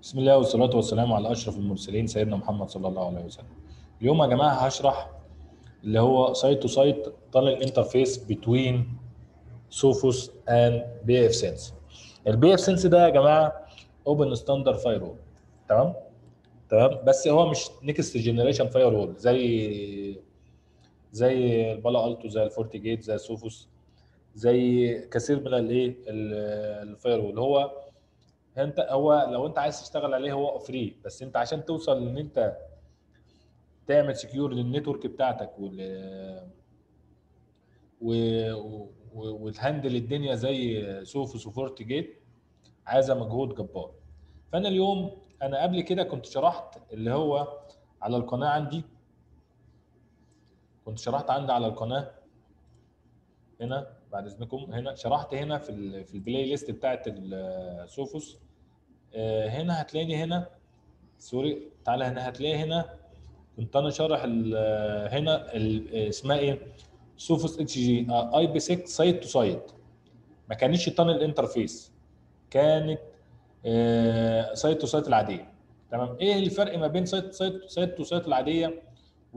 بسم الله والصلاة والسلام على أشرف المرسلين سيدنا محمد صلى الله عليه وسلم. اليوم يا جماعة هشرح اللي هو سايت تو سايت تانل انترفيس بتوين سوفوس اند بي اف سنس. البي اف سنس ده يا جماعة اوبن ستاندرد فاير وول تمام؟ تمام بس هو مش نيكست جنريشن فاير وول زي زي البالا التو زي الفورتي جيت زي السوفوس زي كثير من الايه الفاير وول هو انت هو لو انت عايز تشتغل عليه هو فري بس انت عشان توصل ان انت تعمل سكيور للنتورك بتاعتك وال و... و... وتهندل الدنيا زي سوفوس وفورتي جيت عايزه مجهود جبار فانا اليوم انا قبل كده كنت شرحت اللي هو على القناه عندي كنت شرحت عندي على القناه هنا بعد اذنكم هنا شرحت هنا في ال في البلاي ليست بتاعت السوفوس هنا هتلاقيني هنا سوري تعالى هنا هتلاقي هنا كنت انا شارح ال هنا ال اسمها ايه سوفوس اتش جي اي بي 6 سايت تو سايت ما كانتش تانل انترفيس كانت سايت تو سايت العاديه تمام ايه الفرق ما بين سايت سايت سايت تو سايت العاديه و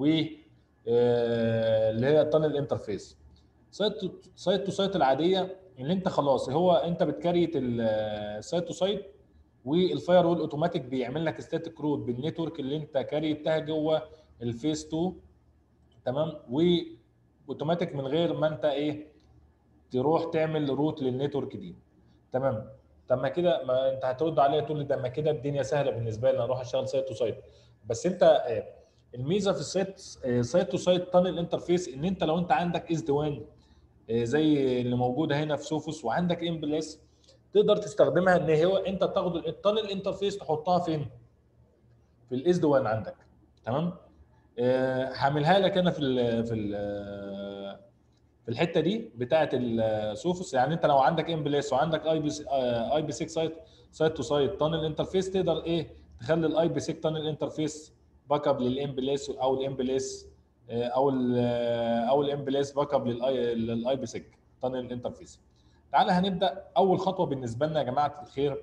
اللي هي التانل انترفيس سايت سايت تو سايت العاديه اللي انت خلاص هو انت بتكريت السايت تو سايت والفاير وول اوتوماتيك بيعمل لك ستاتيك روت بالنتورك اللي انت كريتها جوه الفيس 2 تمام واوتوماتيك من غير ما انت ايه تروح تعمل روت للنتورك دي تمام طب ما كده ما انت هترد عليا تقول لي ده ما كده الدنيا سهله بالنسبه لي اروح اشتغل سايت تو سايت بس انت الميزه في السايت سايت تو سايت تانل انترفيس ان انت لو انت عندك اس دي 1 زي اللي موجوده هنا في سوفوس وعندك ام بي اس تقدر تستخدمها ان هو انت تاخد التانل انترفيس تحطها فين؟ في الاس دي 1 عندك تمام؟ هعملها لك انا في ال في ال في الحته دي بتاعه السوفوس يعني انت لو عندك ام بي اس وعندك اي بي اي بي 6 سايت سايت تو سايت تانل انترفيس تقدر ايه تخلي الاي بي 6 تانل انترفيس باك اب للام بي اس او الام بي اس او ال او الام بي اس باك اب للاي للاي بي 6 تانل انترفيس تعالى هنبدا اول خطوه بالنسبه لنا يا جماعه الخير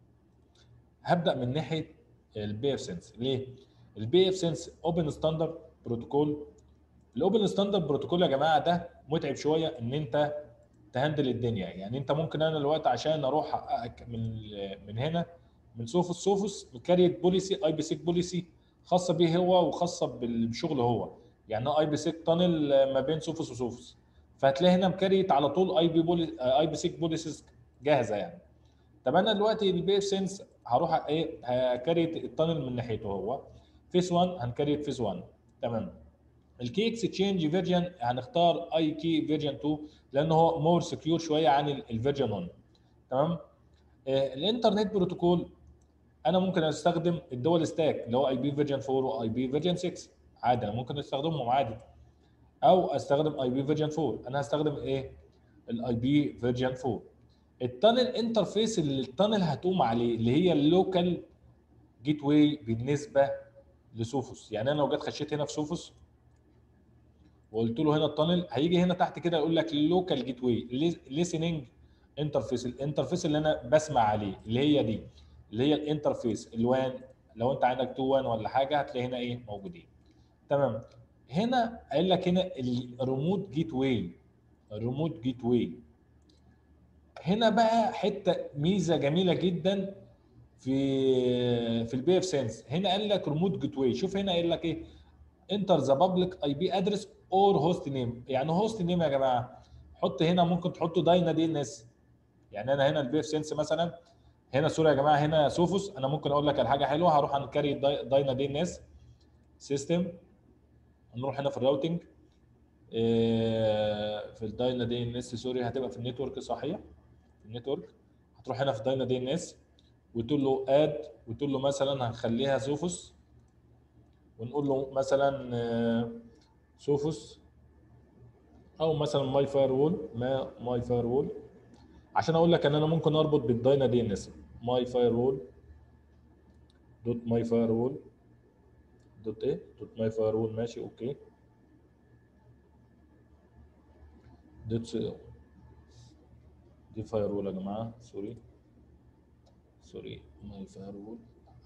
هبدا من ناحيه البي اف سنس ليه البي اف سنس اوبن ستاندرد بروتوكول الاوبن ستاندرد بروتوكول يا جماعه ده متعب شويه ان انت تهندل الدنيا يعني انت ممكن انا دلوقتي عشان اروح احقق من من هنا من سوفوس سوفوس كاريت بوليسي اي بي 6 بوليسي خاصه بيه هو وخاصه بالشغل هو يعني اي بي 6 تانل ما بين سوفوس وسوفوس فهتلاقي هنا مكريت على طول اي بي بولي اي بي 6 بوليسز جاهزه يعني طب انا دلوقتي البي اف سنس هروح ايه هكريت التانل من ناحيته هو فيس 1 هنكريت فيس 1 تمام الكي اكسشينج فيرجن هنختار اي كي فيرجن 2 لان هو مور سكيور شويه عن الفيرجن 1 تمام آه الانترنت بروتوكول انا ممكن استخدم الدول ستاك اللي هو اي بي فيرجن 4 واي بي فيرجن 6 عادي انا ممكن استخدمهم عادي او استخدم اي بي فيرجن 4 انا هستخدم ايه الاي بي فيرجن 4 التانل انترفيس اللي التانل هتقوم عليه اللي هي اللوكال جيت واي بالنسبه لسوفوس يعني انا لو جيت خشيت هنا في سوفوس وقلت له هنا التانل هيجي هنا تحت كده يقول لك لوكال جيت واي ليسننج انترفيس الانترفيس اللي انا بسمع عليه اللي هي دي اللي هي الانترفيس الوان لو انت عندك 2 1 ولا حاجه هتلاقي هنا ايه موجودين تمام هنا قال لك هنا الريموت جيت واي الريموت جيت واي هنا بقى حته ميزه جميله جدا في في البي اف سنس هنا قال لك ريموت جيت واي شوف هنا قال لك ايه انتر ذا بابليك اي بي ادرس اور هوست نيم يعني هوست نيم يا جماعه حط هنا ممكن تحطوا داينا دي ان اس يعني انا هنا البي اف سنس مثلا هنا سوري يا جماعه هنا سوفوس انا ممكن اقول لك على حاجه حلوه هروح انكري داينا دي ان اس سيستم نروح هنا في الراوتنج في الداينا دي ان اس سوري هتبقى في النتورك صحيح في النتورك هتروح هنا في داينا دي ان اس وتقول له اد وتقول له مثلا هنخليها سوفوس ونقول له مثلا سوفوس او مثلا ماي فاير وول ما ماي فاير وول عشان اقول لك ان انا ممكن اربط بالداينا دي ان اس ماي فاير وول دوت ماي فاير وول دوت ايه دوت ماي فاير وول ماشي اوكي دوت دي فاير وول يا جماعه سوري سوري ماي فاير وول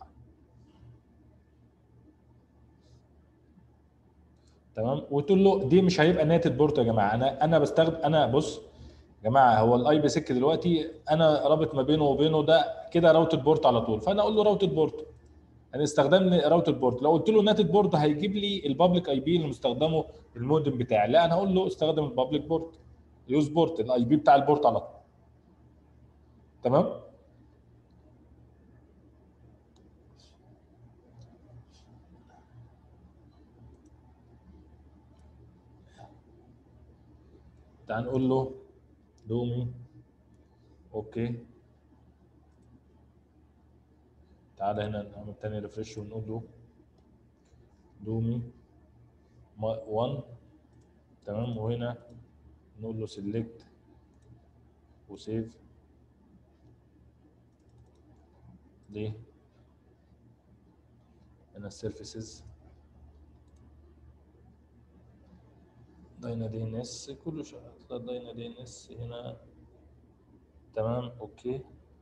تمام وتقول له دي مش هيبقى ناتد بورت يا جماعه انا انا بستخدم انا بص يا جماعه هو الاي بي سك دلوقتي انا رابط ما بينه وبينه ده كده راوتد بورت على طول فانا اقول له راوتد بورت انا استخدمني راوتد بورت لو قلت له ناتد بورت هيجيب لي البابليك اي بي اللي مستخدمه المودم بتاعي لا انا هقول له استخدم البابليك بورت يوز بورت الاي بي بتاع البورت على طول تمام تعال نقول له دومي اوكي تعالى هنا نعمل تاني ريفرش ونقول له دومي 1 تمام وهنا نقول له سيلكت وسيف ليه هنا السيرفيسز داينا دي ان اس كله شغال داينا دي ان اس هنا تمام اوكي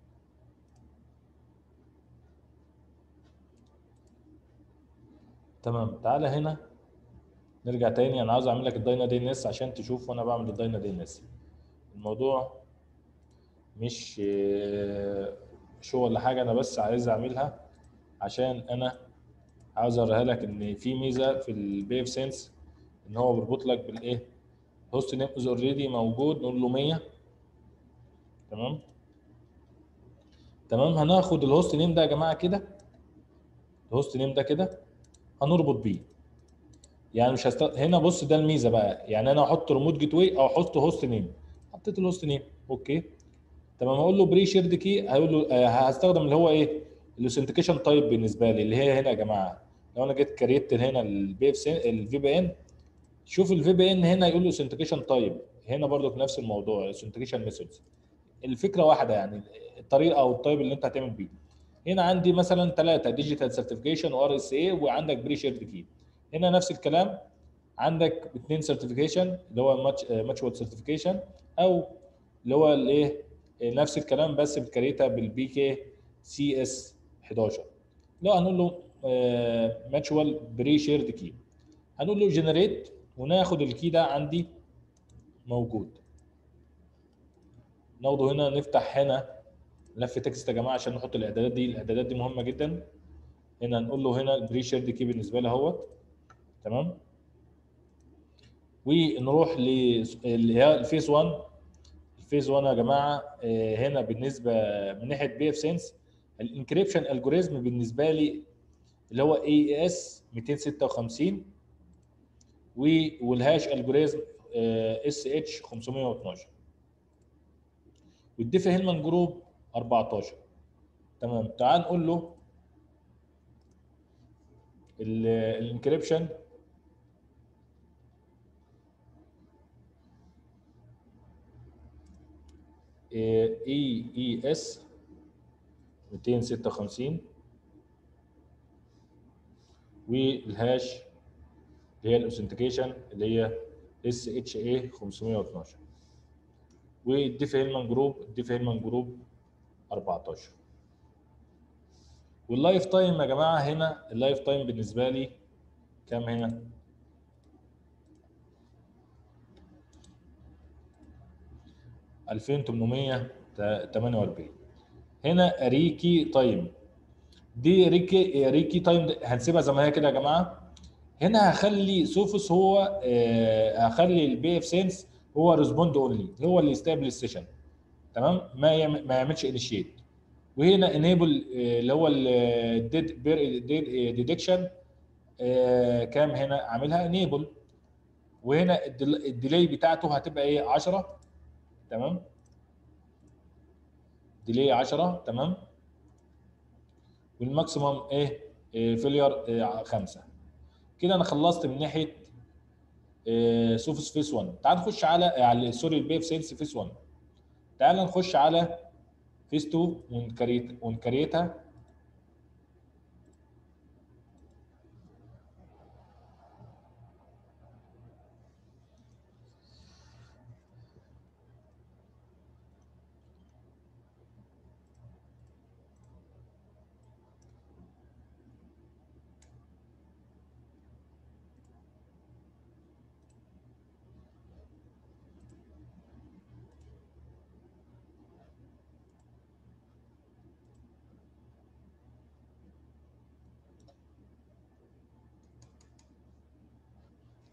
تمام تعالى هنا نرجع تاني انا عاوز اعمل لك الداينا دي ان اس عشان تشوف وانا بعمل الداينا دي ان اس الموضوع مش شو ولا حاجه انا بس عايز اعملها عشان انا عاوز اوريها لك ان في ميزه في البي اف سنس ان هو بيربط لك بالايه هوست نيم از اوريدي موجود نقول له 100 تمام تمام هناخد الهوست نيم ده يا جماعه كده الهوست نيم ده كده هنربط بيه يعني مش هست... هنا بص ده الميزه بقى يعني انا احط ريموت جيت واي او احط هوست نيم حطيت الهوست نيم اوكي تمام اقول له بري شيرد كي هيقول له آه هستخدم اللي هو ايه الاوثنتيكيشن تايب بالنسبه لي اللي هي هنا يا جماعه لو انا جيت كريت هنا البي اف الفي بي ان شوف الفي بي ان هنا يقول له اوثنتيكيشن تايب هنا برضو في نفس الموضوع اوثنتيكيشن ميثودز الفكره واحده يعني الطريقه او التايب اللي انت هتعمل بيه هنا عندي مثلا ثلاثه ديجيتال سيرتيفيكيشن وار اس اي وعندك بري شيرد كي هنا نفس الكلام عندك اثنين سيرتيفيكيشن اللي هو ماتش ماتشوال سيرتيفيكيشن او اللي هو الايه نفس الكلام بس بتكريتها بالبي كي سي اس 11 لو هنقول له ماتشوال بري شيرد كي هنقول له جنريت وناخد الكي ده عندي موجود ناخده هنا نفتح هنا ملف تكست يا جماعه عشان نحط الاعدادات دي الاعدادات دي مهمه جدا هنا نقول له هنا البري شيرد كي بالنسبه لي اهوت تمام ونروح اللي هي الفيس 1 الفيس 1 يا جماعه هنا بالنسبه من ناحيه بي اف سنس الانكريبشن الجوريزم بالنسبه لي اللي هو اي اس 256 والهاش الجوريزم اس اتش 512 والديف هيلمان جروب 14 تمام تعال نقول له الانكريبشن اي اي اس 256 والهاش اللي هي الاوثنتيكيشن اللي هي اس اتش اي 512 والديف هيلمان جروب الديف هيلمان جروب 14 واللايف تايم يا جماعه هنا اللايف تايم بالنسبه لي كام هنا؟ ألفين تمنمية تمانية وأربعين هنا ريكي تايم دي ريكي ريكي تايم هنسيبها زي ما هي كده يا جماعه هنا هخلي سوفوس هو آه هخلي البي اف سينس هو ريسبوند اونلي هو اللي يستقبل السيشن تمام ما يعمل ما يعملش انيشيت وهنا انيبل اللي هو الديد ديدكشن كام هنا عاملها انيبل وهنا الديلي بتاعته هتبقى ايه 10 تمام ديلي 10 تمام والماكسيمم ايه, إيه فيلير 5 إيه كده انا خلصت من ناحيه إيه سوفس فيس 1 تعال نخش على على سوري البي اف سيلز فيس 1 تعال نخش على فيس 2 ونكريت ونكريتها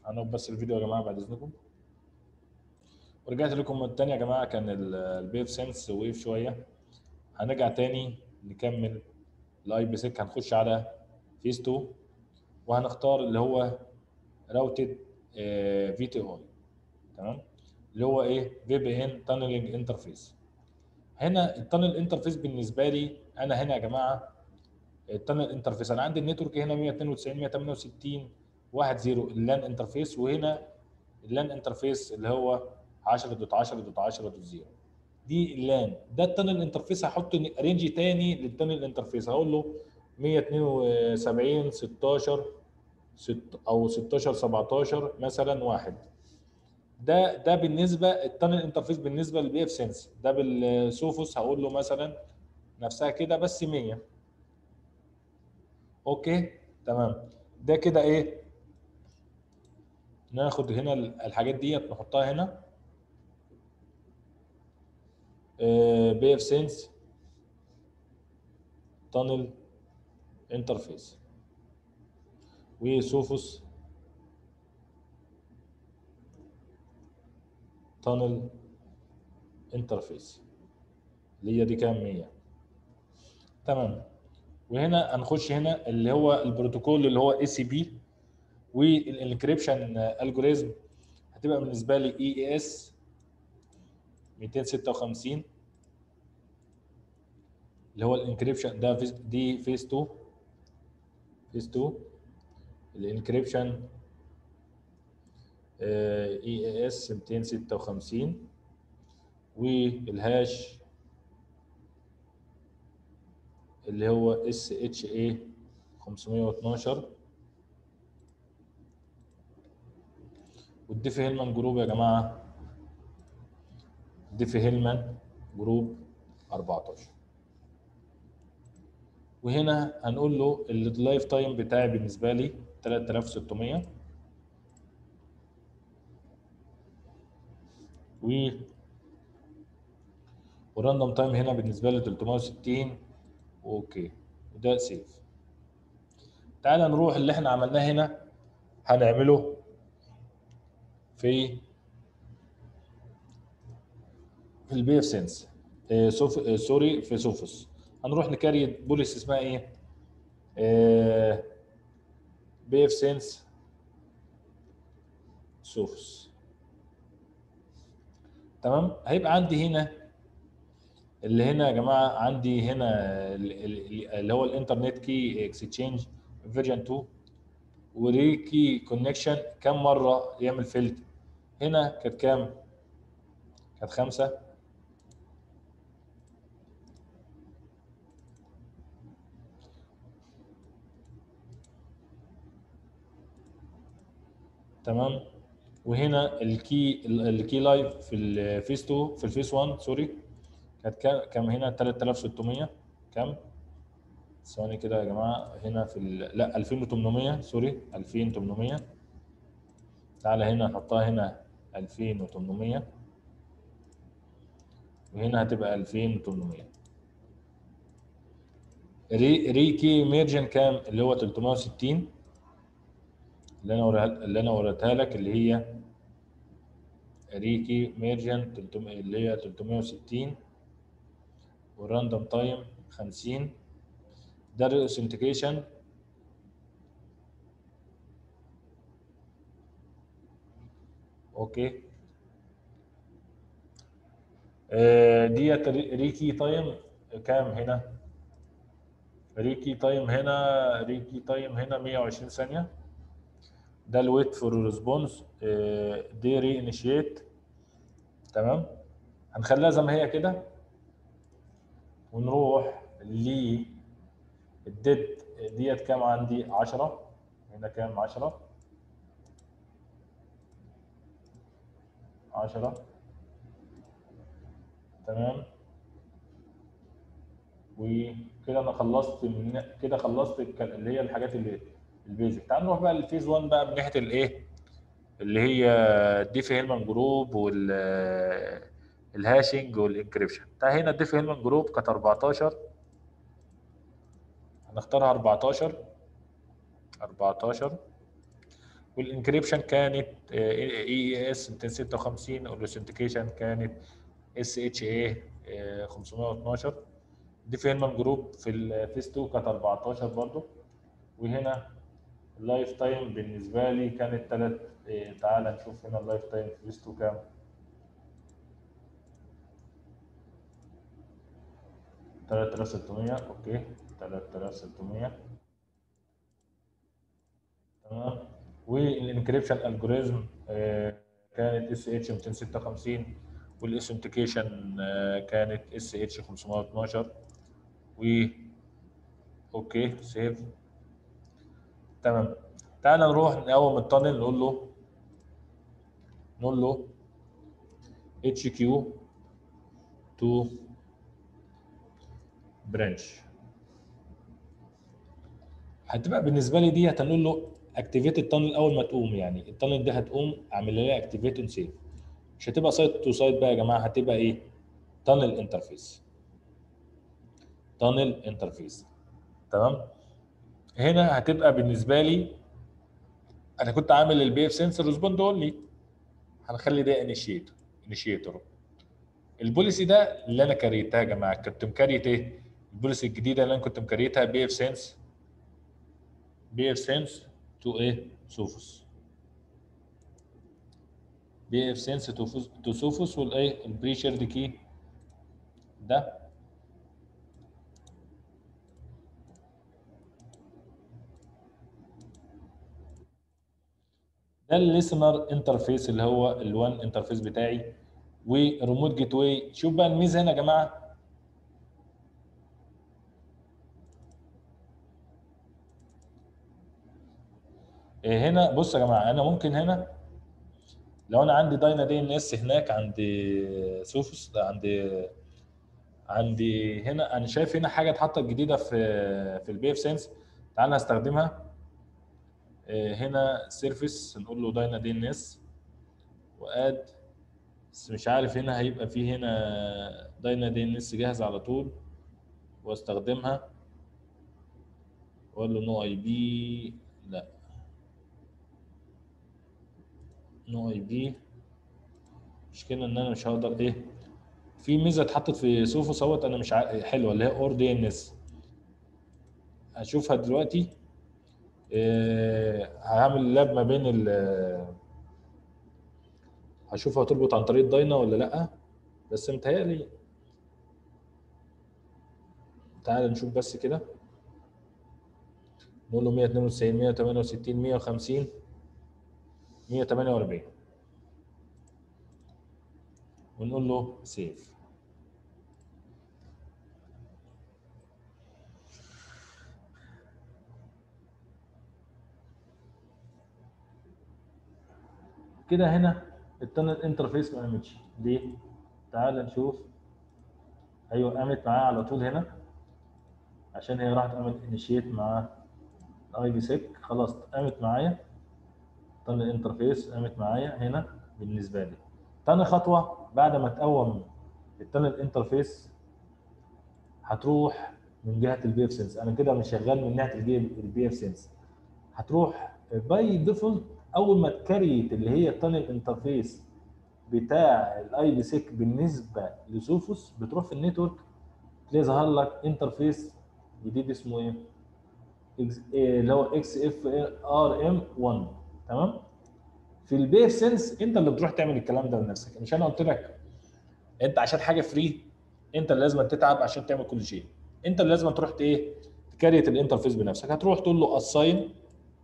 هنقف بس الفيديو يا جماعه بعد اذنكم ورجعت لكم تاني يا جماعه كان البيف سنس وقف شويه هنرجع تاني نكمل الاي بي سيك هنخش على فيس 2 وهنختار اللي هو راوتد في تي اي تمام اللي هو ايه في بي ان تانلنج انترفيس هنا التانل انترفيس بالنسبه لي انا هنا يا جماعه التانل انترفيس انا عندي النتورك هنا 192 168 1 0 اللان انترفيس وهنا اللان انترفيس اللي هو 10.10.10.0 دي اللان ده التانل انترفيس هحط رينج تاني للتانل انترفيس هقول له 172 16 ست او 16 17 مثلا واحد ده ده بالنسبه التانل انترفيس بالنسبه للبي اف سنس ده بالسوفوس هقول له مثلا نفسها كده بس 100 اوكي تمام ده كده ايه ناخد هنا الحاجات ديت نحطها هنا بي اف سنس تانل انترفيس وسوفوس تانل انترفيس اللي هي دي كام 100 تمام وهنا هنخش هنا اللي هو البروتوكول اللي هو اي سي بي والانكريبشن الجوريزم هتبقى بالنسبه لي اي اي اس 256 اللي هو الانكريبشن ده فيز دي فيز 2 فيز 2 الانكريبشن اي اي اس 256 والهاش اللي هو اس اتش اي 512 والديفي هيلمان جروب يا جماعه ديفي هيلمان جروب 14 وهنا هنقول له اللايف تايم بتاعي بالنسبه لي 3600 و والراندوم تايم هنا بالنسبه لي 360 اوكي وده سيف تعال نروح اللي احنا عملناه هنا هنعمله في في البي اف سنس آه سوف آه سوري في سوفوس هنروح نكري بوليس اسمها ايه آه بي اف سنس سوفوس تمام هيبقى عندي هنا اللي هنا يا جماعه عندي هنا اللي هو الانترنت كي اكسشينج فيرجن 2 وريكي كونكشن كم مره يعمل فيلد هنا كانت كام كانت خمسة تمام وهنا الكي الكي لايف في الفيس 2 في الفيس 1 سوري كانت كام هنا 3600 كام ثواني كده يا جماعه هنا في ال... لا 2800 سوري 2800 تعالى هنا نحطها هنا 2800 وهنا هتبقى 2800 ري ريكي ميرجن كام اللي هو 360 اللي انا وريها اللي انا وريتها لك اللي هي ريكي ميرجن 300 اللي هي 360 والراندوم تايم 50 ده الاوثنتيكيشن اوكي آه ديت ريكي تايم كام هنا ريكي تايم هنا ريكي تايم هنا 120 ثانيه ده الويت فور ريسبونس دي ري انيشيت تمام هنخليها زي ما هي كده ونروح ل الديد ديت كام عندي 10 هنا كام 10 10 تمام وكده انا خلصت من كده خلصت اللي هي الحاجات اللي البيزك تعال نروح بقى للفيز 1 بقى من ناحيه الايه اللي هي الديفي هيلمان جروب وال الهاشنج والانكريبشن تعال هنا الديفي هيلمان جروب كانت 14 هنختارها 14 14 والانكريبشن كانت اي اي اس 256 والاوثنتيكيشن كانت اس اتش اي 512 دي فيرمان جروب في الفيس 2 كانت 14 برضه وهنا اللايف تايم بالنسبه لي كانت 3 تعال نشوف هنا اللايف تايم في فيس 2 كام 3600 اوكي 3600 تمام والانكريبشن الجوريزم كانت اس اتش 256 والاثنتيكيشن كانت اس اتش 512 و اوكي سيف تمام تعال نروح نقوم التانل نقول له نقول له اتش كيو تو برانش هتبقى بالنسبه لي دي هتقول له اكتيفيت التانل اول ما تقوم يعني التانل دي هتقوم اعمل لها اكتيفيت اون سيف مش هتبقى سايت تو سايت بقى يا جماعه هتبقى ايه تانل انترفيس تانل انترفيس تمام هنا هتبقى بالنسبه لي انا كنت عامل البي اف سنسور ريسبوند اونلي هنخلي ده انيشيتور انيشيتور البوليسي ده اللي انا كريتها يا جماعه كنت مكريت ايه البوليسي الجديده اللي انا كنت مكريتها بي اف سنس بي اف سنس تو ايه سوفوس بي اف سنس تو سوفوس والايه البري شيرد كي ده ده الليسنر انترفيس اللي هو الوان انترفيس بتاعي وريموت جيت واي شوف بقى الميزه هنا يا جماعه إيه هنا بص يا جماعه انا ممكن هنا لو انا عندي داينا دي ان اس هناك عند سوفوس عند عندي هنا انا شايف هنا حاجه اتحطت جديده في في البي اف سنس تعال نستخدمها إيه هنا سيرفيس نقول له داينا دي ان اس واد بس مش عارف هنا هيبقى فيه هنا داينا دي ان اس جاهز على طول واستخدمها واقول له نو اي بي لا نو اي بي مشكلة ان انا مش هقدر ايه في ميزه اتحطت في سوفوس اهوت انا مش ع... حلوه اللي هي اور دي ان اس هشوفها دلوقتي إيه هعمل لاب ما بين ال هشوفها تربط عن طريق الداينا ولا لا بس متهيألي تعال نشوف بس كده نقول له 192 168 150 148 ونقول له سيف كده هنا التنل انترفيس ما قامتش ليه؟ تعال نشوف ايوه قامت معاه على طول هنا عشان هي راحت قامت انيشيت مع الاي بي سيك خلاص قامت معايا تاني انترفيس قامت معايا هنا بالنسبه لي تاني خطوه بعد ما تقوم التانل انترفيس هتروح من جهه البي اف سنس انا كده مش شغال من ناحيه البي اف سنس هتروح باي ديفولت اول ما تكريت اللي هي التانل انترفيس بتاع الاي بي سيك بالنسبه لسوفوس بتروح في النتورك تلاقي ظهر لك انترفيس جديد اسمه ايه؟ اللي هو اكس اف ار ام 1 تمام في البي اف سنس انت اللي بتروح تعمل الكلام ده لنفسك مش انا قلت لك انت عشان حاجه فري انت اللي لازم تتعب عشان تعمل كل شيء انت اللي لازم تروح ايه تكريت الانترفيس بنفسك هتروح تقول له اساين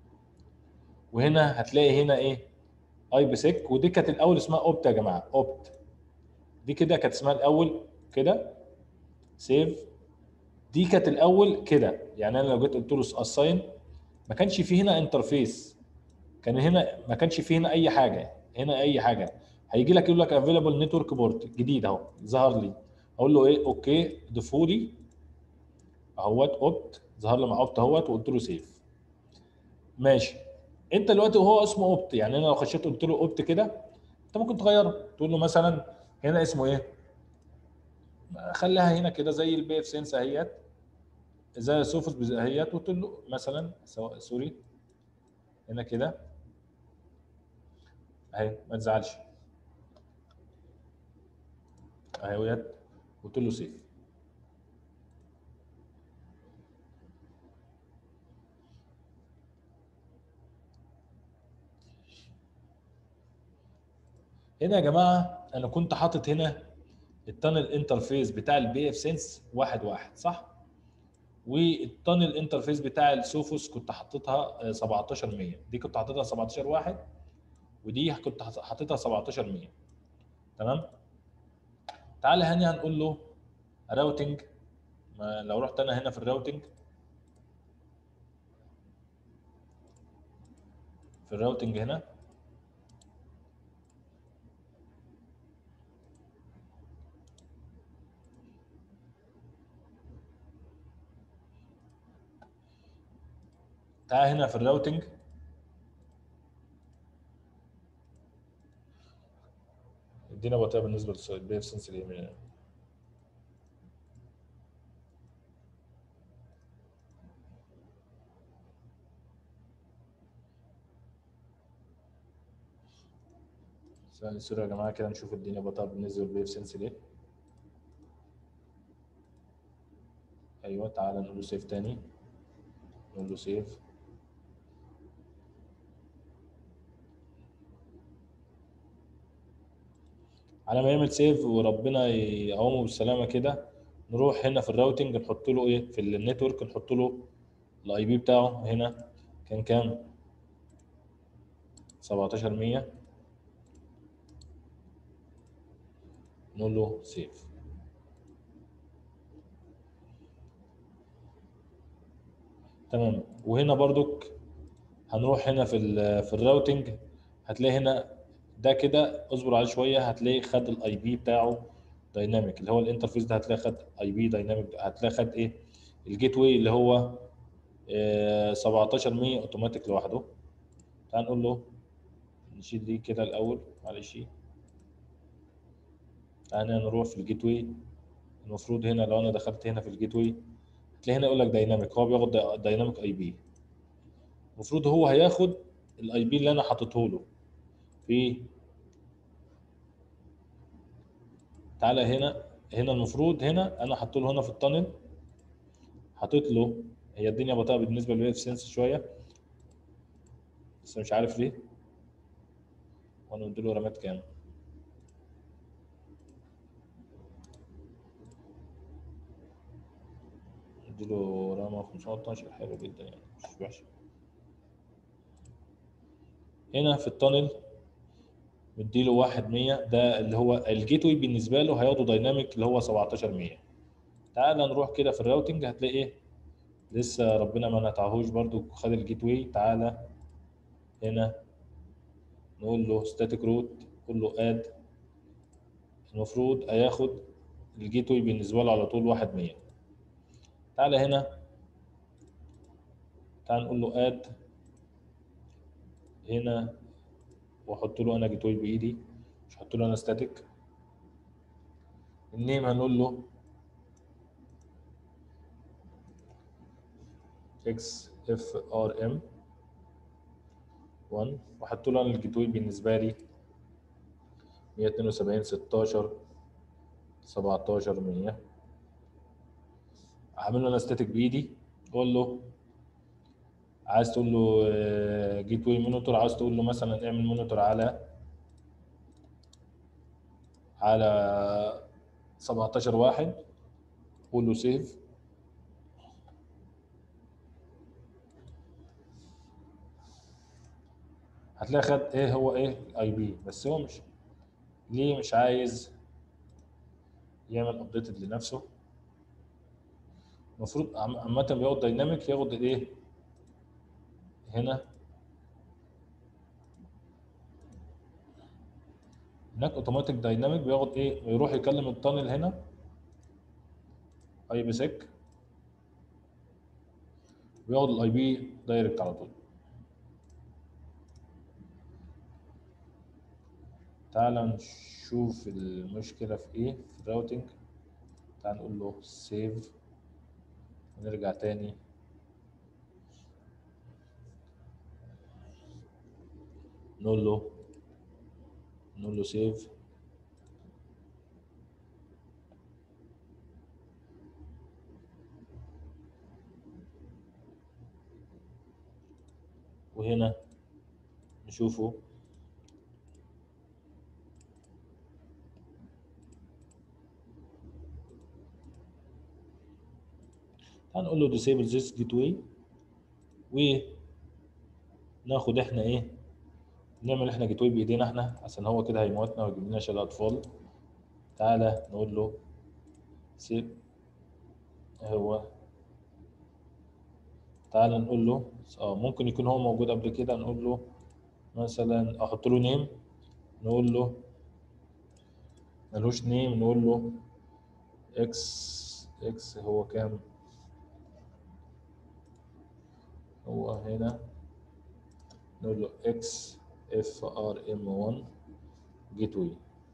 وهنا هتلاقي هنا ايه اي بي سيك ودي كانت الاول اسمها اوبت يا جماعه اوبت دي كده كانت اسمها الاول كده سيف دي كانت الاول كده يعني انا لو جيت قلت له اساين ما كانش فيه هنا انترفيس كان هنا ما كانش فيه هنا اي حاجه هنا اي حاجه هيجي لك يقول لك افيلابل نتورك بورت جديد اهو ظهر لي اقول له ايه اوكي ضيفوا لي اهوت اوبت ظهر لي مع اوبت اهوت وقلت له سيف ماشي انت دلوقتي وهو اسمه اوبت يعني انا لو خشيت قلت له اوبت كده انت ممكن تغيره تقول له مثلا هنا اسمه ايه خليها هنا كده زي البي اف سنس اهيت زي سوفوس اهيت وتقول له مثلا سواء سوري هنا كده اهي ما تزعلش اهي ويت قلت له سيف هنا يا جماعه انا كنت حاطط هنا التانل انترفيس بتاع البي اف سنس واحد واحد صح؟ والتانل انترفيس بتاع السوفوس كنت حاططها 1700 دي كنت حاططها 17 واحد ودي كنت حاططها 1700 تمام؟ تعالى هنا هنقول له راوتنج لو رحت انا هنا في الراوتنج في الراوتنج هنا تعال هنا في الراوتنج ادينا وقتها بالنسبه للبي اف سنس اليمين ثاني سوري يا جماعه كده نشوف الدنيا بطيئه بالنسبه للبي اف سنس ليه ايوه تعالى نقول له سيف تاني نقول له سيف على ما يعمل سيف وربنا يقومه بالسلامه كده نروح هنا في الراوتنج نحط له ايه في النتورك نحط له الاي بي بتاعه هنا كان كام 1700 نقول له سيف تمام وهنا برضك هنروح هنا في ال في الراوتنج هتلاقي هنا ده كده اصبر عليه شويه هتلاقي خد الاي بي بتاعه دايناميك اللي هو الانترفيس ده هتلاقي خد اي بي دايناميك هتلاقي خد ايه الجيت واي اللي هو آه 1700 اوتوماتيك لوحده تعال نقول له نشيل دي كده الاول معلش تعالى نروح في الجيت واي المفروض هنا لو انا دخلت هنا في الجيت واي هتلاقي هنا يقول لك دايناميك هو بياخد دايناميك اي بي المفروض هو هياخد الاي بي اللي انا حاططه له في تعالى هنا هنا المفروض هنا انا حاطط له هنا في التانل حاطط له هي الدنيا بطيئه بالنسبه للويف سنس شويه بس مش عارف ليه وانا مديله رامات كام اديله رامة 512 حلو جدا يعني مش وحش هنا في التانل مديله واحد 100 ده اللي هو الجيت واي بالنسبه له هياخده دايناميك اللي هو 1700 تعال نروح كده في الراوتنج هتلاقي ايه لسه ربنا ما نتعهوش برضو خد الجيت واي تعالى هنا نقول له ستاتيك روت نقول له اد المفروض هياخد الجيت واي بالنسبه له على طول واحد 100 تعالى هنا تعال نقول له اد هنا واحط له انا جيت واي بايدي مش هحط له انا ستاتيك النيم هنقول له اكس اف ار ام 1 واحط له انا الجيت واي بالنسبه لي 172 16 17 100 هعمل له انا ستاتيك بايدي اقول له عايز تقول له جيت واي مونيتور عايز تقول له مثلا اعمل مونيتور على على 17 واحد قول له سيف هتلاقي خد ايه هو ايه اي بي بس هو مش ليه مش عايز يعمل ابديتد لنفسه المفروض عامة بياخد دايناميك ياخد الايه هنا هناك اوتوماتيك دايناميك بياخد ايه يروح يكلم التانل هنا اي بي سيك وياخد الاي بي دايركت على طول تعال نشوف المشكله في ايه في الراوتنج تعال نقول له سيف ونرجع تاني نقول له نقول له سيف وهنا نشوفه تعال نقول له disable this gateway وناخد احنا ايه نعمل احنا جيت واي بايدينا احنا عشان هو كده هيموتنا ويجيب لنا شلل اطفال تعالى نقول له سيب هو تعالى نقول له اه ممكن يكون هو موجود قبل كده نقول له مثلا احط له نيم نقول له ملوش نيم نقول له اكس اكس هو كام هو هنا نقول له اكس اف ار ام 1 جيت واي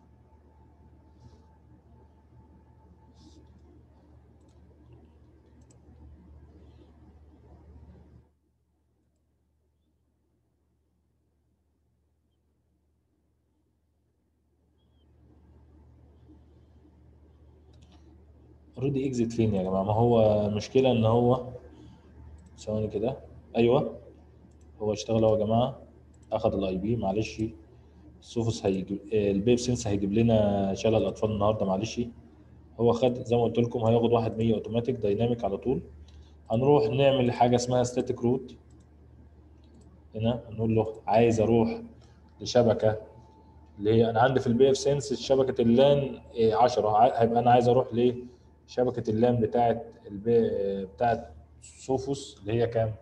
اوريدي اكزيت فين يا جماعه ما هو المشكله ان هو ثواني كده ايوه هو اشتغل اهو يا جماعه اخد الاي بي معلش السوفوس هيجيب البيب سنس هيجيب لنا شلل الاطفال النهارده معلش هو خد زي ما قلت لكم هياخد واحد 100 اوتوماتيك دايناميك على طول هنروح نعمل حاجه اسمها ستاتيك روت هنا نقول له عايز اروح لشبكه اللي هي انا عندي في البي اف سنس شبكه اللان 10 هيبقى انا عايز اروح لشبكه اللان بتاعه البي بتاعه سوفوس اللي هي كام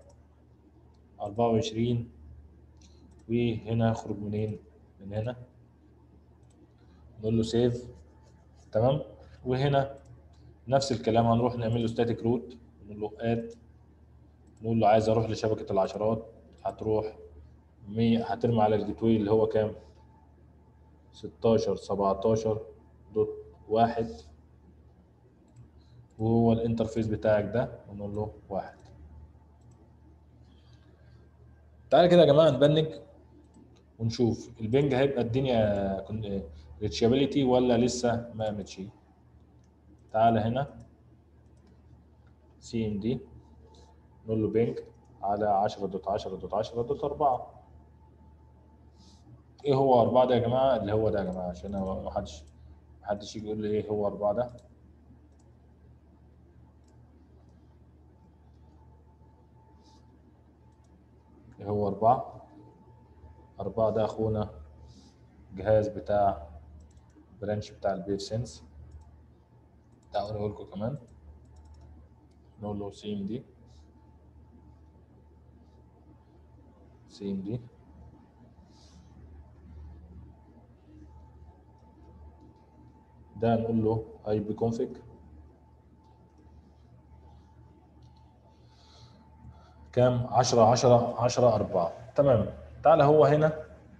24 وهنا اخرج منين من هنا نقول له سيف تمام وهنا نفس الكلام هنروح نعمل له ستاتيك روت نقول له اد نقول له عايز اروح لشبكه العشرات هتروح 100 هترمي على الجيت واي اللي هو كام 16 17 دوت واحد وهو الانترفيس بتاعك ده ونقول له واحد تعالى كده يا جماعه نبنج ونشوف البنج هيبقى الدنيا ريتشابيليتي ولا لسه ما قامتش تعالى هنا سي ام دي نقول له بنج على 10 دوت 10 دوت 10 دوت 4 ايه هو 4 ده يا جماعه اللي هو ده يا جماعه عشان ما حدش ما حدش يجي يقول لي ايه هو 4 ده ايه هو 4 4 ده اخونا جهاز بتاع برانش بتاع البيف سنس تعالوا اقول لكم كمان نقول له سي ام دي سي ام دي ده نقول له اي بي كونفيج كام 10 10 10 4 تمام تعالى هو هنا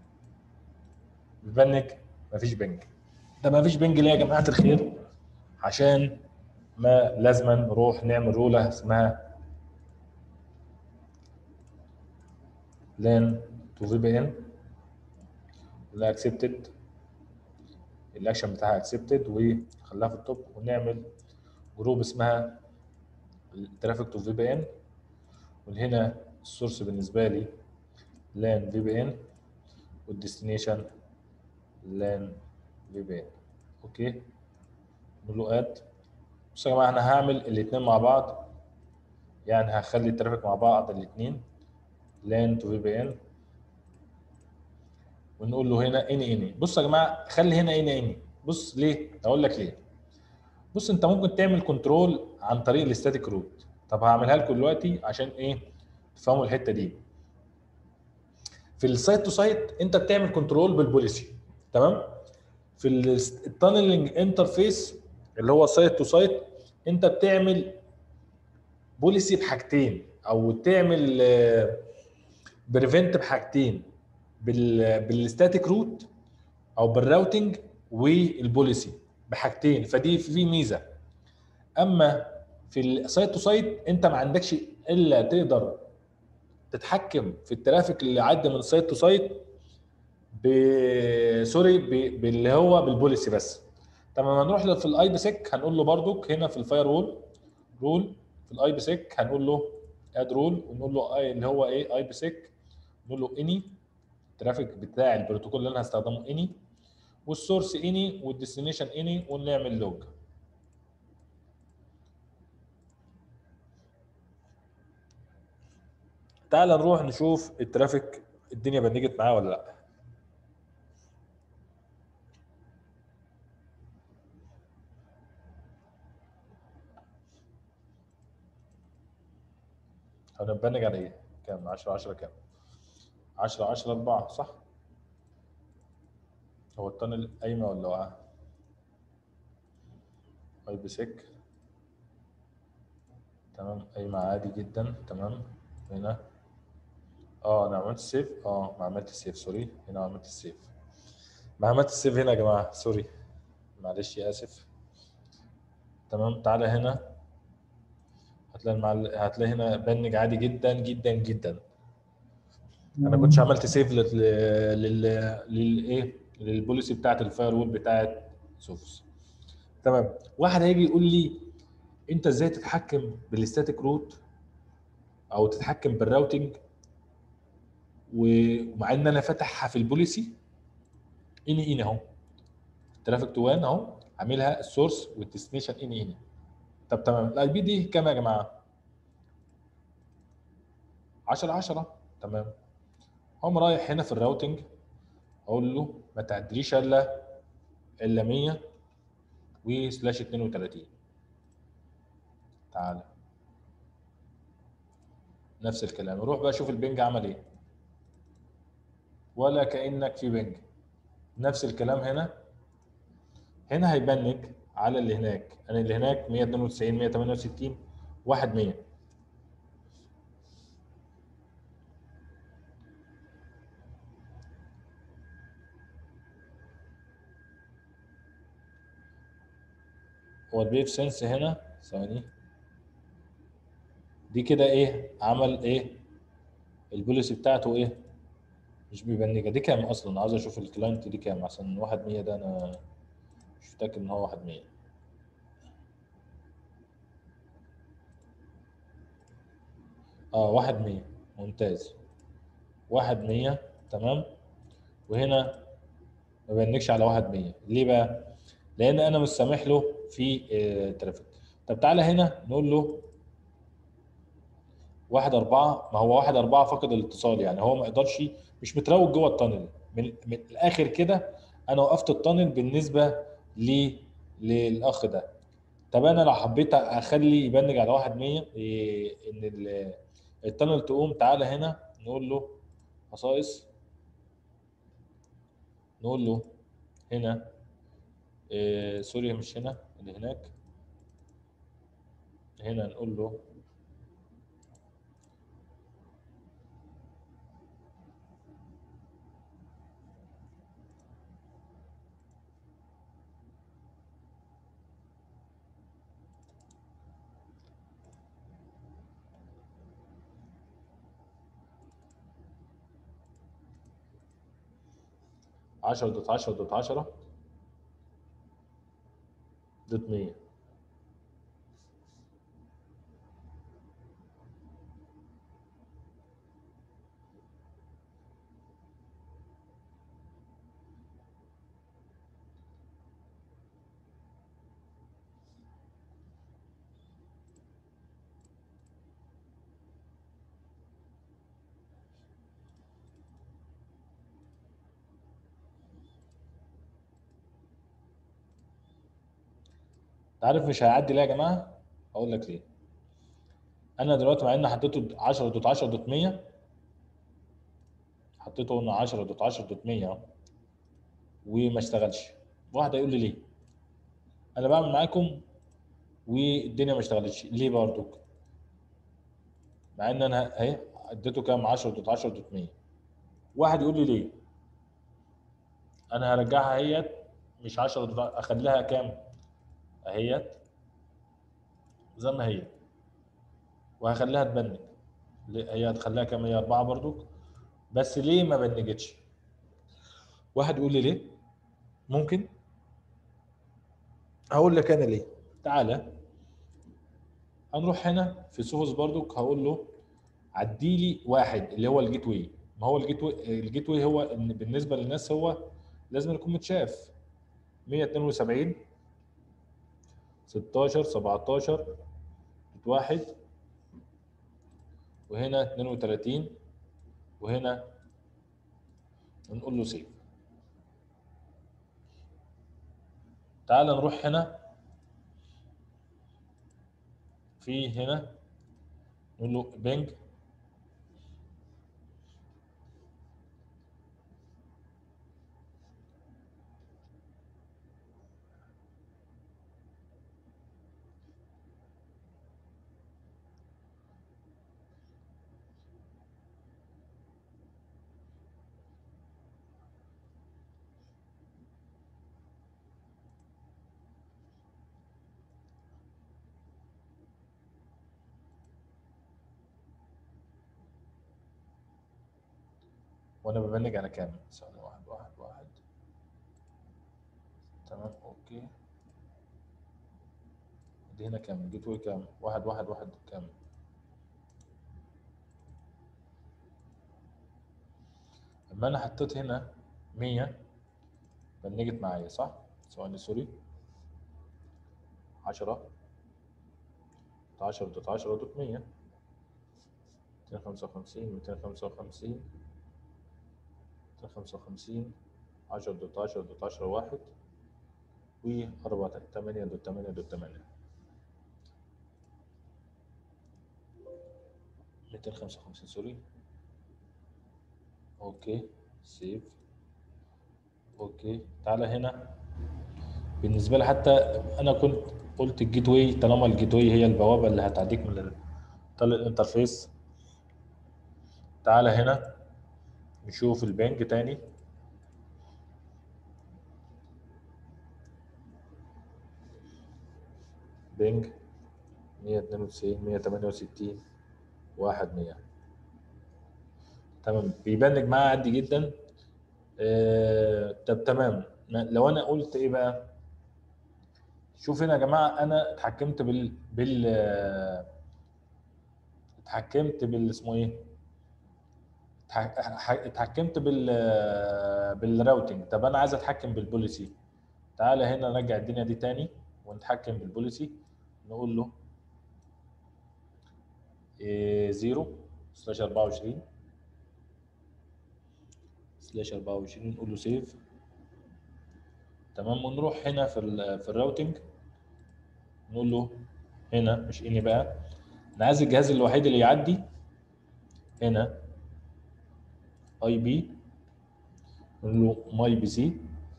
بنج مفيش بنج ده مفيش بنج ليه يا جماعه الخير عشان ما لازما نروح نعمل روله اسمها لان تو في بي ان اللي اكسبتد الاكشن بتاعها اكسبتد وخلاها في التوب ونعمل جروب اسمها الترافيك تو في بي ان وهنا السورس بالنسبه لي لان في بي ان والديستنيشن لان في بي ان اوكي نقول له اد بصوا يا جماعه انا هعمل الاثنين مع بعض يعني هخلي الترافيك مع بعض الاثنين لان تو في بي ان ونقول له هنا اني اني بص يا جماعه خلي هنا اني اني بص ليه اقول لك ليه بص انت ممكن تعمل كنترول عن طريق الاستاتيك روت طب هعملها لكم دلوقتي عشان ايه تفهموا الحته دي في السايت تو سايت انت بتعمل كنترول بالبوليسي تمام في التانلنج انترفيس اللي هو سايت تو سايت انت بتعمل بوليسي بحاجتين او تعمل بريفنت بحاجتين بالستاتيك روت او بالراوتنج والبوليسي بحاجتين فدي في ميزه اما في السايت تو سايت انت ما عندكش الا تقدر تتحكم في الترافيك اللي عدى من سايت تو سايت ب سوري ب... باللي هو بالبوليسي بس طب لما نروح له في الاي بي سيك هنقول له برضك هنا في الفاير وول رول في الاي بي سيك هنقول له اد رول ونقول له اي اللي هو ايه اي بي سيك نقول له اني الترافيك بتاع البروتوكول اللي انا هستخدمه اني والسورس اني والديستنيشن اني ونعمل لوج تعال نروح نشوف الترافيك الدنيا بنجت معاه ولا لا هنبنج على ايه؟ كام؟ 10 10 كام؟ 10 10 4 صح؟ هو التانل قايمة ولا واقعة؟ اي بي سيك تمام قايمة عادي جدا تمام هنا اه انا عملت سيف اه ما عملت سيف سوري هنا عملت السيف ما عملت السيف هنا يا جماعة سوري معلش اسف تمام تعالى هنا هتلاقي المعل... هتلاقي هنا بنج عادي جدا جدا جدا انا كنتش عملت سيف لل لل للايه للبوليسي بتاعت الفاير وول بتاعت سوفس تمام واحد هيجي يقول لي انت ازاي تتحكم بالستاتيك روت او تتحكم بالراوتنج ومع ان انا فاتحها في البوليسي اني اني اهو ترافيك تو وان اهو عاملها السورس والديستنيشن اني اني طب تمام الاي بي دي كام يا جماعه 10 10 تمام هم رايح هنا في الراوتنج اقول له ما تعديليش الا الا 100 وسلاش 32 تعالى نفس الكلام روح بقى شوف البنج عمل ايه ولا كانك في بنج نفس الكلام هنا هنا هيبنج على اللي هناك انا اللي هناك 192 168 واحد 100 هو البيف سنس هنا ثواني دي كده ايه عمل ايه البوليسي بتاعته ايه مش بيبنجها دي كام اصلا عاوز اشوف الكلاينت دي كام عشان واحد 100 ده انا مش متاكد ان هو واحد 100 اه واحد 100 ممتاز واحد 100 تمام وهنا ما بنكش على واحد 100 ليه بقى؟ لان انا مش سامح له في آه، ترافيك طب تعالى هنا نقول له واحد أربعة ما هو واحد أربعة فقد الاتصال يعني هو ما يقدرش مش متروج جوه التانل من, من الآخر كده أنا وقفت التانل بالنسبة ل للأخ ده طب أنا لو حبيت أخلي يبنج على واحد 100 إيه إن ال- التانل تقوم تعالى هنا نقول له خصائص نقول له هنا إيه سوري مش هنا اللي هناك هنا نقول له عشرة دوت عشرة دوت عشرة دوت مية عارف مش هيعدي ليه يا جماعه؟ اقول لك ليه انا دلوقتي مع ان حطيته 10 دوت 10 دوت 100 حطيته هنا 10 دوت 10 دوت 100 اهو وما اشتغلش واحد هيقول لي ليه انا بعمل معاكم والدنيا ما اشتغلتش ليه برضو مع ان انا اهي اديته كام 10 دوت 10 دوت 100 واحد يقول لي ليه انا هرجعها اهيت مش 10 دوت اخليها كام اهيت زي ما هي وهخليها تبنج ليه- هي هتخليها كام هي أربعة برضو بس ليه ما بنجتش واحد يقول لي ليه ممكن هقول لك انا ليه تعالى هنروح هنا في سوفوس برضو هقول له عدي لي واحد اللي هو الجيت واي ما هو الجيت واي الجيت واي هو ان بالنسبه للناس هو لازم يكون متشاف 172 16 17 واحد وهنا 32 وهنا نقول له سيف تعال نروح هنا في هنا نقول له بنج وانا ببنج على كام ثانية واحد واحد واحد تمام اوكي دي هنا كام جيت واي كام واحد واحد واحد كام اما انا حطيت هنا 100 بنجت معايا صح ثواني سوري 10 10 دوت 10 دوت 100 255 255 255 10 دوت 10 دوت 10 واحد و 4 8 دوت 8 دوت 8 255 سوري اوكي سيف اوكي تعالى هنا بالنسبه لي حتى انا كنت قلت الجيت واي طالما الجيت واي هي البوابه اللي هتعديك من طريق الانترفيس تعالى هنا نشوف البنج تاني بنج 192 168 واحد 100 تمام بيبنج معاه عادي جدا آه طب تمام لو انا قلت ايه بقى شوف هنا يا جماعه انا اتحكمت بال بال اتحكمت بال اسمه ايه اتحكمت بال بالراوتنج طب انا عايز اتحكم بالبوليسي تعالى هنا نرجع الدنيا دي تاني ونتحكم بالبوليسي نقول له زيرو سلاش 24 سلاش 24 نقول له سيف تمام ونروح هنا في ال في الراوتنج نقول له هنا مش اني بقى انا عايز الجهاز الوحيد اللي يعدي هنا اي بي نقول له ماي بي سي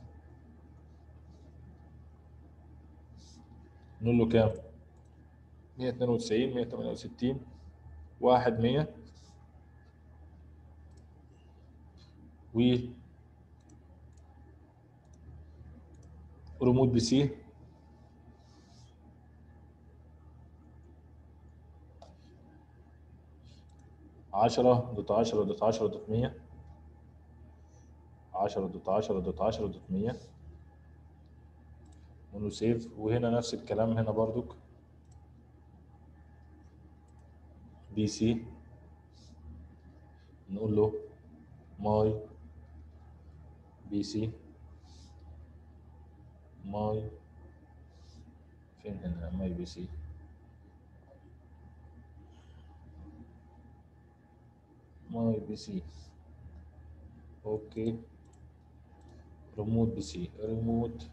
نقول له كام 192 168 واحد 100 و ريموت بي سي عشرة دوت عشرة دوت عشرة دوت مية عشرة دوت عشرة دوت عشرة دوت مية ونو سيف وهنا نفس الكلام هنا برضك بي سي نقول له ماي بي سي ماي فين هنا ماي بي سي ماي بي سي اوكي ريموت بي سي ريموت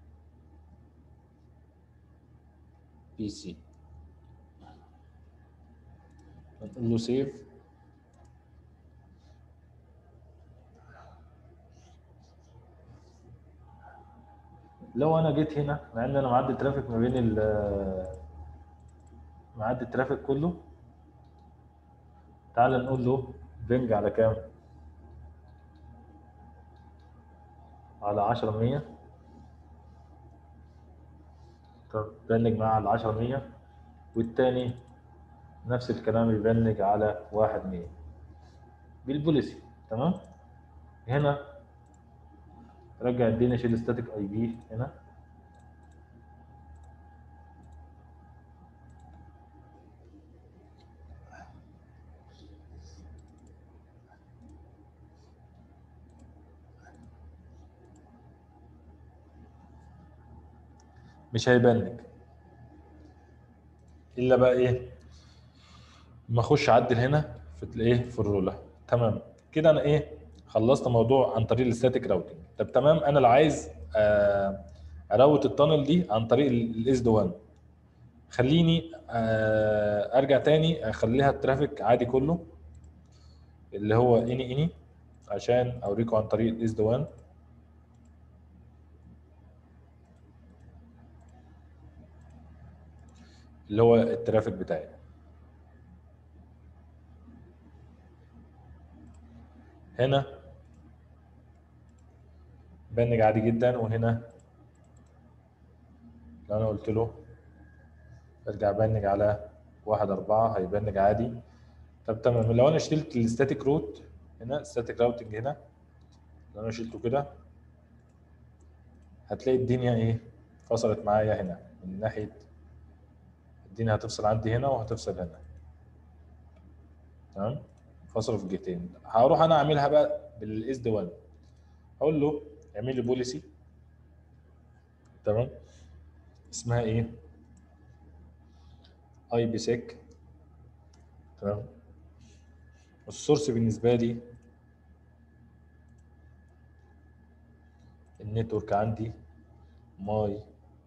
بي سي نقول له سيف لو انا جيت هنا مع ان انا معدي الترافيك ما بين ال معدي الترافيك كله تعال نقول له بنج على كام على 10 100 طب بنج معاه على 10 100 والتاني نفس الكلام يبنج على 1 100 بالبوليسي تمام هنا رجع اديني شيل ستاتيك اي بي هنا مش هيبان الا بقى ايه ما اخش اعدل هنا في الايه في الرولة تمام كده انا ايه خلصت موضوع عن طريق الستاتيك راوتنج طب تمام انا لو عايز آه، اراوت التانل دي عن طريق الاس دي 1 خليني آه، ارجع تاني اخليها الترافيك عادي كله اللي هو اني اني عشان اوريكم عن طريق الاس دي 1 اللي هو الترافيك بتاعي هنا بنج عادي جدا وهنا لو انا قلت له ارجع بنج على واحد أربعة هيبنج عادي طب تمام لو انا شلت الستاتيك روت هنا ستاتيك راوتنج هنا لو انا شلته كده هتلاقي الدنيا ايه فصلت معايا هنا من ناحيه الدنيا هتفصل عندي هنا وهتفصل هنا تمام فصلوا في الجهتين هروح انا اعملها بقى بالاس دي 1 اقول له اعمل لي بوليسي تمام اسمها ايه اي بي سيك تمام السورس بالنسبه لي النتورك عندي ماي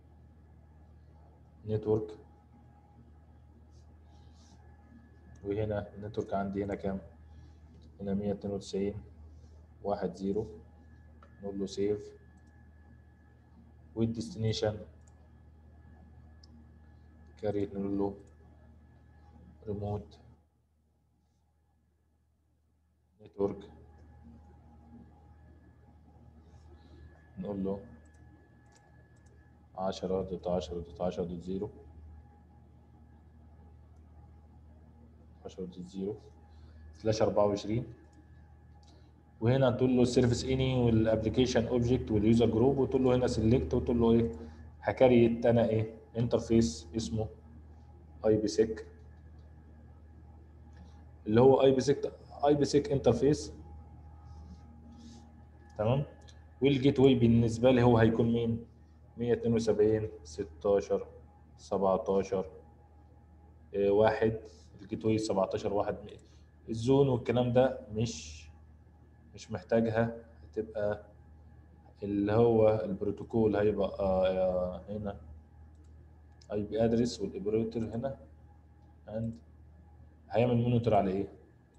نتورك وهنا النتورك عندي هنا كام هنا 192 واحد زيرو نقول له سيف والديستنيشن كاري نقول له ريموت نتورك نقول له عشرة دوت عشرة دوت عشرة دوت زيرو عشرة دوت زيرو سلاش أربعة وعشرين وهنا تقول له السيرفيس اني والابلكيشن اوبجكت واليوزر جروب وتقول له هنا سيلكت وتقول له ايه هكريت انا ايه انترفيس اسمه اي بي سيك اللي هو اي بي سيك اي بي سيك انترفيس تمام والجيت واي بالنسبه لي هو هيكون مين 172 16 17 إيه، واحد الجيت واي 17 واحد الزون والكلام ده مش مش محتاجها هتبقى اللي هو البروتوكول هيبقى آه هنا اي بي ادرس والاوبريتور هنا اند هيعمل مونيتور على ايه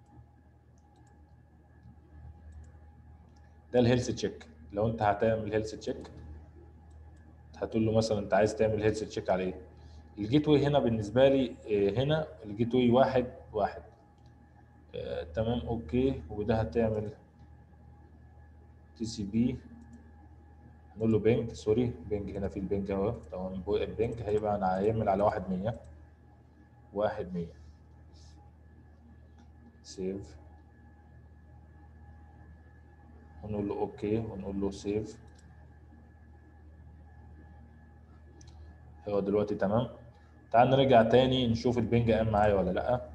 ده الهيلث تشيك لو انت هتعمل هيلث تشيك هتقول له مثلا انت عايز تعمل هيلث تشيك على ايه الجيت واي هنا بالنسبه لي آه، هنا الجيت واي واحد واحد آه، تمام اوكي وده هتعمل تي سي بي نقول له بينج سوري بينج هنا في البينج اهو تمام بو- البينج هيبقى انا هيعمل على واحد مية واحد مية سيف ونقول له اوكي ونقول له سيف هو دلوقتي تمام تعال نرجع تاني نشوف البينج قام معايا ولا لا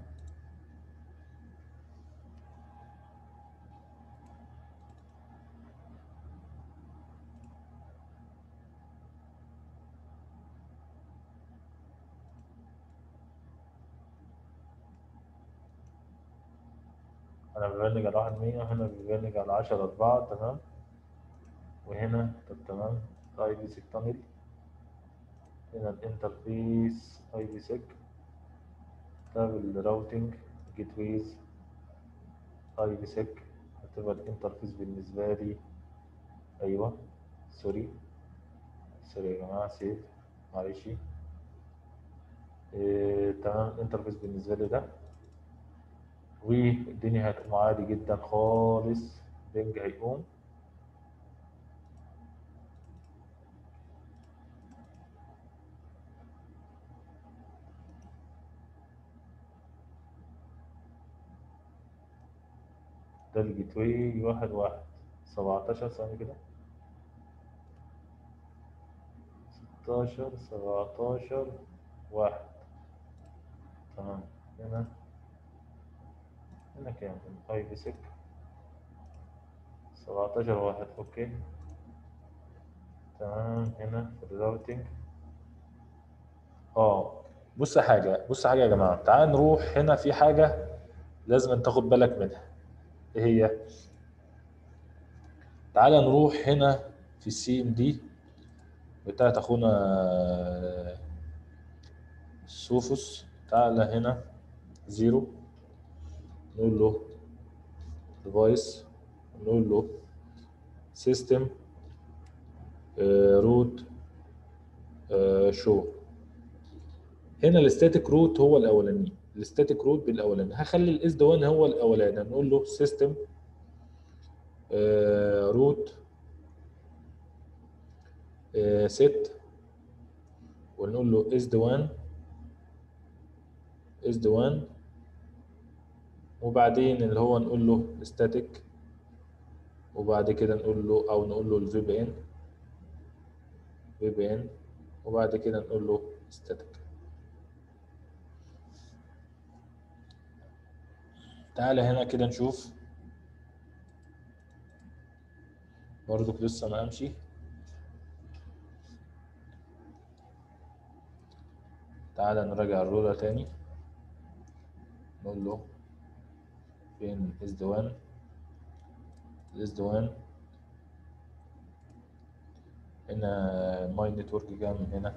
انا ببلج على واحد مية وهنا ببلج على عشرة أربعة تمام وهنا طب تمام اي بي سيك تانل هنا الانترفيس اي بي سيك طب الراوتنج جيت ويز اي بي سيك هتبقى الانترفيس بالنسبة لي ايوه سوري سوري يا جماعة سيف معلش إيه تمام الانترفيس بالنسبة لي ده والدنيا هتقوم عادي جدا خالص بينج هيقوم ده الجيت واي واحد واحد سبعتاشر ثانية كده ستاشر سبعتاشر واحد تمام هنا هنا كام اي بي سك سبعتاشر واحد اوكي تمام هنا في الراوتنج اه بص حاجة بص حاجة يا جماعة تعال نروح هنا في حاجة لازم تاخد بالك منها ايه هي تعال نروح هنا في السي ام دي بتاعت اخونا سوفوس تعالى هنا زيرو نقول له ديفايس نقول له سيستم روت شو هنا الستاتيك روت هو الاولاني الستاتيك روت بالاولاني هخلي الاس ده 1 هو الاولاني هنقول له سيستم روت ست ونقول له اس دي 1 اس دي 1 وبعدين اللي هو نقول له static وبعد كده نقول له او نقول له الفي بي ان في بي ان وبعد كده نقول له static تعالى هنا كده نشوف برضو لسه ما امشي تعالى نراجع الرولة تاني نقول له فين اس دي 1 الاس دي 1 هنا ماي نتورك كام هنا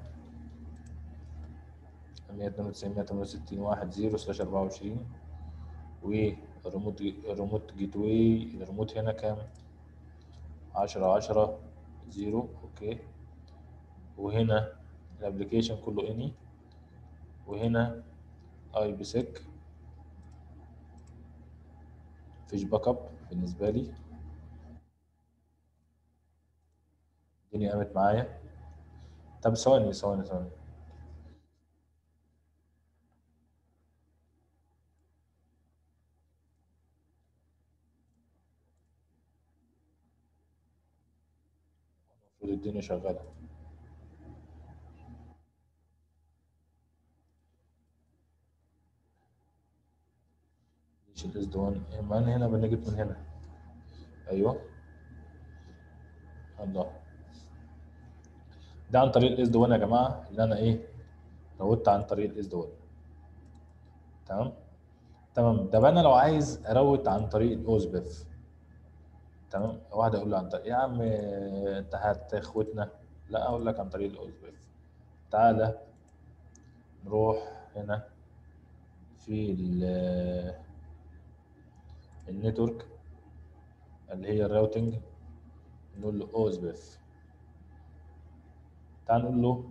192 168 1 0 سلاش 24 والريموت الريموت جيت واي الريموت هنا كام 10 10 0 اوكي وهنا الابلكيشن كله اني وهنا اي بي سك مفيش باك اب بالنسبه لي الدنيا قامت معايا طب ثواني ثواني ثواني المفروض الدنيا شغاله مش الاس دي 1 ما انا هنا بنجت من هنا ايوه الله ده عن طريق الاس دي 1 يا جماعه اللي انا ايه روت عن طريق الاس دي 1 تمام تمام طب انا لو عايز اروت عن طريق الاوزبف تمام واحد يقول له عن طريق يا عم انت هتخوتنا لا اقول لك عن طريق الاوزبف تعالى نروح هنا في النتورك اللي هي الراوتنج نقول له اوزبف تعال نقول له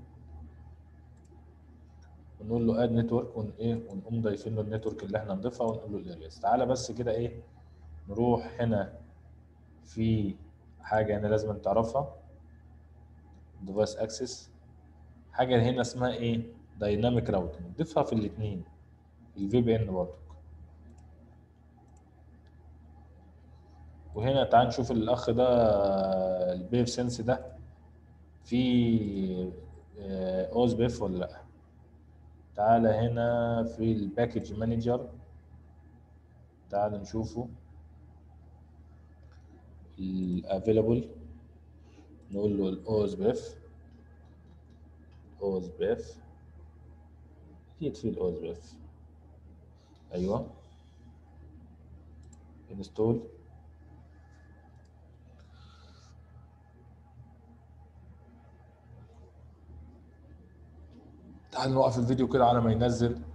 ونقول له اد نتورك ون ايه ونقوم ضايفين له النتورك اللي احنا نضيفها ونقول له الارياس تعالى بس كده ايه نروح هنا في حاجه هنا لازم تعرفها ديفايس اكسس حاجه هنا اسمها ايه دايناميك راوتنج ضيفها في الاثنين الفي بي ان برضه وهنا تعال نشوف الاخ ده البيف سنس ده في اوز بيف ولا لا تعالى هنا في الباكج مانجر تعال نشوفه الافيلابل نقول له الاوز بيف اوز بيف اكيد في الاوز بيف ايوه انستول تعال نوقف الفيديو كده على ما ينزل